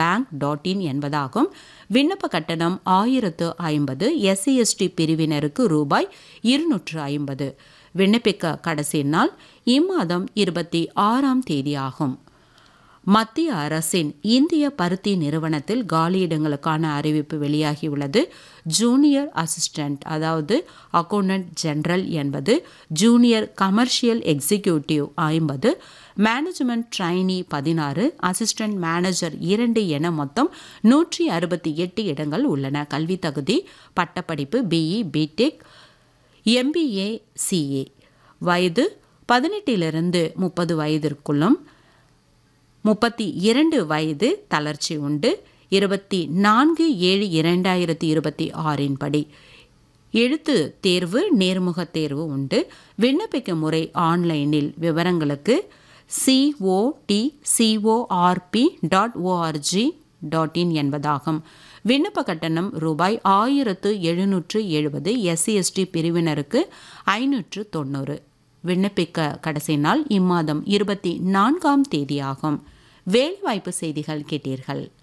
bank dot in என்பதாகும் விண்ணப்ப கட்டணம் ஆயிரத்து ஐம்பது எஸ்சி எஸ்டி பிரிவினருக்கு ரூபாய் இருநூற்று ஐம்பது விண்ணப்பிக்க கடைசி நாள் இம்மாதம் இருபத்தி ஆறாம் தேதியாகும் மத்திய அரசின் இந்திய பருத்தி நிறுவனத்தில் காலியிடங்களுக்கான அறிவிப்பு வெளியாகியுள்ளது ஜூனியர் அசிஸ்டன்ட் அதாவது அக்கௌண்டன்ட் ஜெனரல் என்பது ஜூனியர் கமர்ஷியல் எக்ஸிக்யூட்டிவ் ஐம்பது மேனேஜ்மெண்ட் ட்ரைனி பதினாறு அசிஸ்டன்ட் மேனேஜர் இரண்டு என மொத்தம் நூற்றி அறுபத்தி எட்டு இடங்கள் உள்ளன கல்வி தகுதி பட்டப்படிப்பு பிஇ பிடெக் எம்பிஏ சிஏ வயது பதினெட்டிலிருந்து முப்பது வயதிற்குள்ளும் முப்பத்தி இரண்டு வயது தளர்ச்சி உண்டு இருபத்தி நான்கு ஏழு இரண்டாயிரத்தி இருபத்தி ஆறின் படி எழுத்து தேர்வு நேர்முக தேர்வு உண்டு விண்ணப்பிக்கும் முறை ஆன்லைனில் விவரங்களுக்கு COT CORP dot ORG dot in என்பதாகும் விண்ணப்ப கட்டணம் ரூபாய் ஆயிரத்து எழுநூற்று எழுபது எஸ்சி எஸ்டி பிரிவினருக்கு ஐநூற்று தொண்ணூறு விண்ணப்பிக்க கடைசி நாள் இம்மாதம் இருபத்தி நான்காம் தேதியாகும் வேலைவாய்ப்பு செய்திகள் கேட்டீர்கள்